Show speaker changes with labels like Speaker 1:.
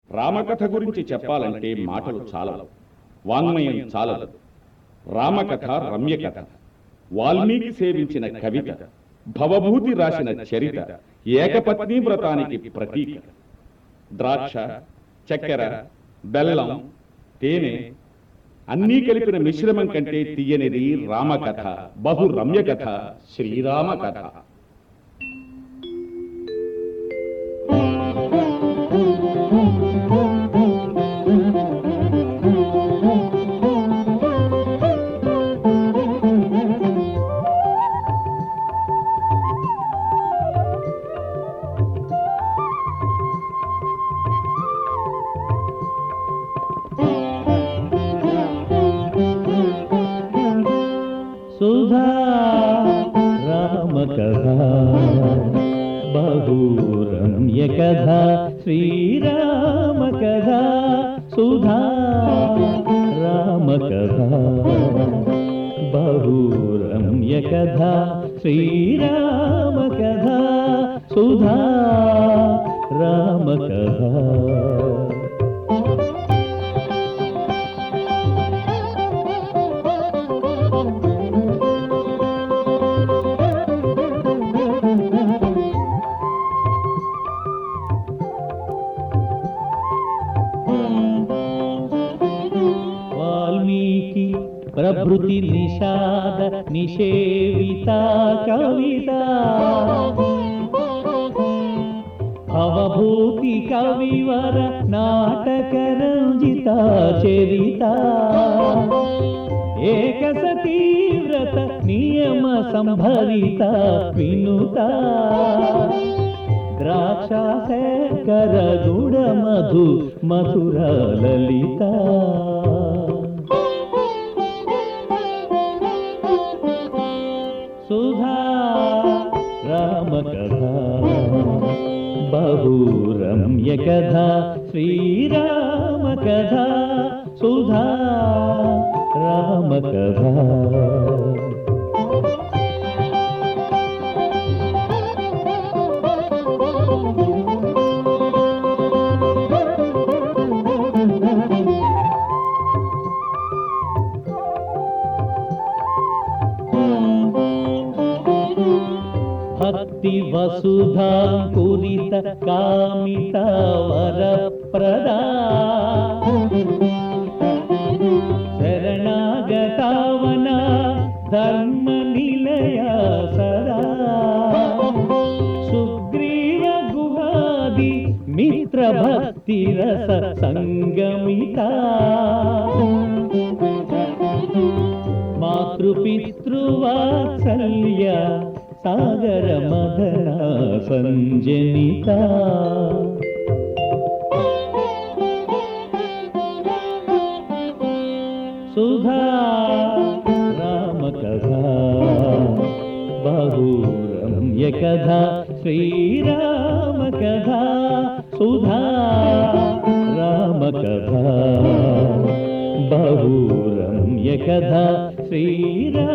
Speaker 1: రామకథ గురించి చెప్పాలంటే మాటలు చాలవు వాంగ్మయం చాలదు రామకథ రమ్యకథ వాల్మీకి సేవించిన కవిత భవభూతి రాసిన చరిత ఏకపత్ని వ్రతానికి ప్రతీక ద్రాక్ష చక్కెర బెల్లం తేనె అన్నీ కలిపిన మిశ్రమం కంటే తీయనిది రామకథ బహు రమ్యకథ శ్రీరామ కథ
Speaker 2: సుధా రామకథా బహురమ్య కథా శ్రీరామకథా సుధా రామకథా బహురమ్య కథా శ్రీరామకథా సుధా రామకథా వాల్మీకి ప్రభృతి నిషాద నిషేవిత కవిత భవభూతి కవివర నాటక రంజిత చరిత ఏకసతీ వ్రత నియమ సంభరిత వినుత ద్రాక్షాశేఖర గుడ మధు మధుర లలిత సుధా రామకథా బహురమ్య కథా శ్రీరామకథా సుధా రామకథా భక్తి వసుధాంకురిత కామిత వరప్రదా శరణాగతావన ధర్మ నిలయ సదా సుగ్రీవ గుహాది మిత్ర భక్తి రస సంగమిత మాతృపితృవాత్సల్య సాగర మదన సంజనిత సుధా రామకథా బహురమ్య కథా శ్రీరామకథా సుధా రామకథా బహురమ్య కథా శ్రీరామ